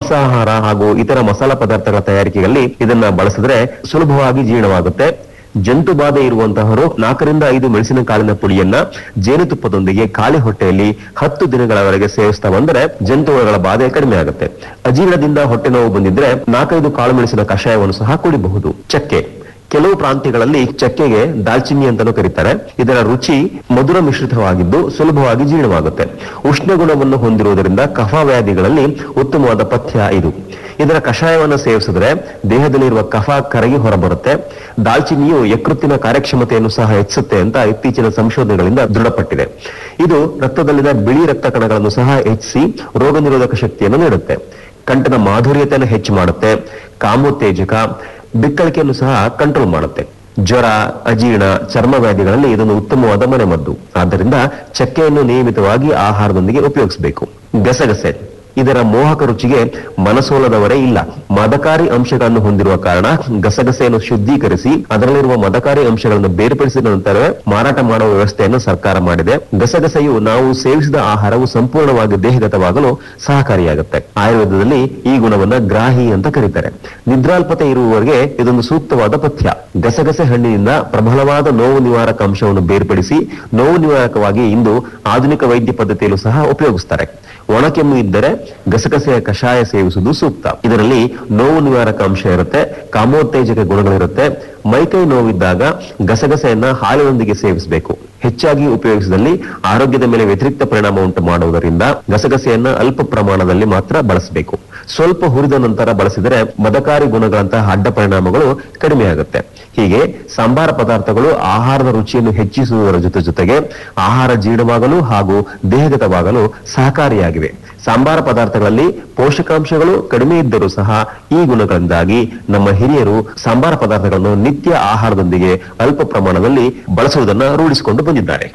ಮಾಂಸಾಹಾರ ಹಾಗೂ ಇತರ ಮಸಾಲ ಪದಾರ್ಥಗಳ ತಯಾರಿಕೆಯಲ್ಲಿ ಇದನ್ನ ಬಳಸಿದ್ರೆ ಸುಲಭವಾಗಿ ಜೀರ್ಣವಾಗುತ್ತೆ ಜಂತು ಬಾಧೆ ಇರುವಂತಹವರು ನಾಲ್ಕರಿಂದ ಐದು ಮೆಣಸಿನಕಾಳಿನ ಪುಡಿಯನ್ನ ಜೇನುತುಪ್ಪದೊಂದಿಗೆ ಖಾಲಿ ಹೊಟ್ಟೆಯಲ್ಲಿ ಹತ್ತು ದಿನಗಳವರೆಗೆ ಸೇವಿಸ್ತಾ ಬಂದರೆ ಜಂತುಹುಳಗಳ ಬಾಧೆ ಕಡಿಮೆ ಆಗುತ್ತೆ ಅಜೀರ್ಣದಿಂದ ಹೊಟ್ಟೆ ನೋವು ಬಂದಿದ್ರೆ ನಾಲ್ಕೈದು ಕಾಳು ಮೆಣಸಿನ ಕಷಾಯವನ್ನು ಸಹ ಕುಡಿಬಹುದು ಚಕ್ಕೆ ಕೆಲವು ಪ್ರಾಂತ್ಯಗಳಲ್ಲಿ ಚಕ್ಕೆಗೆ ದಾಲ್ಚಿನ್ನಿ ಅಂತಾನೂ ಕರೀತಾರೆ ಇದರ ರುಚಿ ಮಧುರ ಮಿಶ್ರಿತವಾಗಿದ್ದು ಸುಲಭವಾಗಿ ಜೀರ್ಣವಾಗುತ್ತೆ ಉಷ್ಣ ಗುಣವನ್ನು ಹೊಂದಿರುವುದರಿಂದ ಕಫ ವ್ಯಾಧಿಗಳಲ್ಲಿ ಉತ್ತಮವಾದ ಪಥ್ಯ ಇದು ಇದರ ಕಷಾಯವನ್ನು ಸೇವಿಸಿದ್ರೆ ದೇಹದಲ್ಲಿರುವ ಕಫ ಕರಗಿ ಹೊರಬರುತ್ತೆ ದಾಲ್ಚಿನ್ನಿಯು ಯಕೃತ್ತಿನ ಕಾರ್ಯಕ್ಷಮತೆಯನ್ನು ಸಹ ಹೆಚ್ಚಿಸುತ್ತೆ ಅಂತ ಇತ್ತೀಚಿನ ಸಂಶೋಧನೆಗಳಿಂದ ದೃಢಪಟ್ಟಿದೆ ಇದು ರಕ್ತದಲ್ಲಿನ ಬಿಳಿ ರಕ್ತ ಕಣಗಳನ್ನು ಸಹ ಹೆಚ್ಚಿಸಿ ರೋಗ ನಿರೋಧಕ ಶಕ್ತಿಯನ್ನು ನೀಡುತ್ತೆ ಕಂಠದ ಮಾಧುರ್ಯತೆಯನ್ನು ಹೆಚ್ಚು ಮಾಡುತ್ತೆ ಕಾಮೋತ್ತೇಜಕ ಬಿಕ್ಕಳಿಕೆಯನ್ನು ಸಹ ಕಂಟ್ರೋಲ್ ಮಾಡುತ್ತೆ ಜ್ವರ ಅಜೀರ್ಣ ಚರ್ಮ ವ್ಯಾಧಿಗಳಲ್ಲಿ ಇದೊಂದು ಉತ್ತಮವಾದ ಮನೆಮದ್ದು ಆದ್ದರಿಂದ ಚಕ್ಕೆಯನ್ನು ನಿಯಮಿತವಾಗಿ ಆಹಾರದೊಂದಿಗೆ ಉಪಯೋಗಿಸಬೇಕು ಗಸಗಸೆ ಇದರ ಮೋಹಕ ರುಚಿಗೆ ಮನಸೋಲದವರೇ ಇಲ್ಲ ಮದಕಾರಿ ಅಂಶಗಳನ್ನು ಹೊಂದಿರುವ ಕಾರಣ ಗಸಗಸೆಯನ್ನು ಶುದ್ಧೀಕರಿಸಿ ಅದರಲ್ಲಿರುವ ಮದಕಾರಿ ಅಂಶಗಳನ್ನು ಬೇರ್ಪಡಿಸಿದ ನಂತರವೇ ಮಾರಾಟ ಮಾಡುವ ವ್ಯವಸ್ಥೆಯನ್ನು ಸರ್ಕಾರ ಮಾಡಿದೆ ಗಸಗಸೆಯು ನಾವು ಸೇವಿಸಿದ ಆಹಾರವು ಸಂಪೂರ್ಣವಾಗಿ ದೇಹಗತವಾಗಲು ಸಹಕಾರಿಯಾಗುತ್ತೆ ಆಯುರ್ವೇದದಲ್ಲಿ ಈ ಗುಣವನ್ನ ಗ್ರಾಹಿ ಅಂತ ಕರೀತಾರೆ ನಿದ್ರಾಲ್ಪತೆ ಇರುವವರಿಗೆ ಇದೊಂದು ಸೂಕ್ತವಾದ ಪಥ್ಯ ಗಸಗಸೆ ಹಣ್ಣಿನಿಂದ ಪ್ರಬಲವಾದ ನೋವು ನಿವಾರಕ ಅಂಶವನ್ನು ಬೇರ್ಪಡಿಸಿ ನೋವು ನಿವಾರಕವಾಗಿ ಇಂದು ಆಧುನಿಕ ವೈದ್ಯ ಪದ್ಧತಿಯಲ್ಲೂ ಸಹ ಉಪಯೋಗಿಸ್ತಾರೆ ಒಣಕೆಮ್ಮು ಇದ್ದರೆ ಗಸಗಸೆಯ ಕಷಾಯ ಸೇವಿಸುವುದು ಸೂಕ್ತ ಇದರಲ್ಲಿ ನೋವು ನಿವಾರಕ ಅಂಶ ಇರುತ್ತೆ ಕಾಮೋತ್ತೇಜಕ ಗುಣಗಳಿರುತ್ತೆ ಮೈಕೈ ನೋವಿದ್ದಾಗ ಗಸಗಸೆಯನ್ನ ಹಾಲಿನೊಂದಿಗೆ ಸೇವಿಸಬೇಕು ಹೆಚ್ಚಾಗಿ ಉಪಯೋಗಿಸಿದಲ್ಲಿ ಆರೋಗ್ಯದ ಮೇಲೆ ವ್ಯತಿರಿಕ್ತ ಪರಿಣಾಮ ಉಂಟು ಮಾಡುವುದರಿಂದ ಗಸಗಸೆಯನ್ನ ಅಲ್ಪ ಪ್ರಮಾಣದಲ್ಲಿ ಮಾತ್ರ ಬಳಸಬೇಕು ಸ್ವಲ್ಪ ಹುರಿದ ನಂತರ ಬಳಸಿದರೆ ಮದಕಾರಿ ಗುಣಗಳಂತಹ ಅಡ್ಡ ಪರಿಣಾಮಗಳು ಕಡಿಮೆಯಾಗುತ್ತೆ ಹೀಗೆ ಸಂಬಾರ ಪದಾರ್ಥಗಳು ಆಹಾರದ ರುಚಿಯನ್ನು ಹೆಚ್ಚಿಸುವುದರ ಜೊತೆ ಜೊತೆಗೆ ಆಹಾರ ಜೀರ್ಣವಾಗಲು ಹಾಗೂ ದೇಹಗತವಾಗಲು ಸಹಕಾರಿಯಾಗಿವೆ ಸಾಂಬಾರ ಪದಾರ್ಥಗಳಲ್ಲಿ ಪೋಷಕಾಂಶಗಳು ಕಡಿಮೆ ಇದ್ದರೂ ಸಹ ಈ ಗುಣಗಳಿಂದಾಗಿ ನಮ್ಮ ಹಿರಿಯರು ಸಾಂಬಾರ ಪದಾರ್ಥಗಳನ್ನು ನಿತ್ಯ ಆಹಾರದೊಂದಿಗೆ ಅಲ್ಪ ಪ್ರಮಾಣದಲ್ಲಿ ಬಳಸುವುದನ್ನು ರೂಢಿಸಿಕೊಂಡು ಬಂದಿದ್ದಾರೆ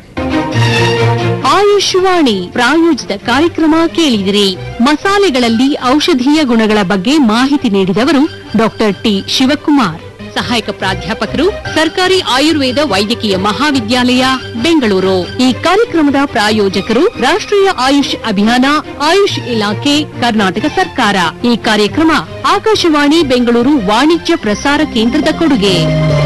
ಆಯುಷ್ವಾಣಿ ಪ್ರಾಯೋಜಿತ ಕಾರ್ಯಕ್ರಮ ಕೇಳಿದಿರಿ ಮಸಾಲೆಗಳಲ್ಲಿ ಔಷಧೀಯ ಗುಣಗಳ ಬಗ್ಗೆ ಮಾಹಿತಿ ನೀಡಿದವರು ಡಾಕ್ಟರ್ ಟಿ ಶಿವಕುಮಾರ್ ಸಹಾಯಕ ಪ್ರಾಧ್ಯಾಪಕರು ಸರ್ಕಾರಿ ಆಯುರ್ವೇದ ವೈದ್ಯಕೀಯ ಮಹಾವಿದ್ಯಾಲಯ ಬೆಂಗಳೂರು ಈ ಕಾರ್ಯಕ್ರಮದ ಪ್ರಾಯೋಜಕರು ರಾಷ್ಟ್ರೀಯ ಆಯುಷ್ ಅಭಿಯಾನ ಆಯುಷ್ ಇಲಾಖೆ ಕರ್ನಾಟಕ ಸರ್ಕಾರ ಈ ಕಾರ್ಯಕ್ರಮ ಆಕಾಶವಾಣಿ ಬೆಂಗಳೂರು ವಾಣಿಜ್ಯ ಪ್ರಸಾರ ಕೇಂದ್ರದ ಕೊಡುಗೆ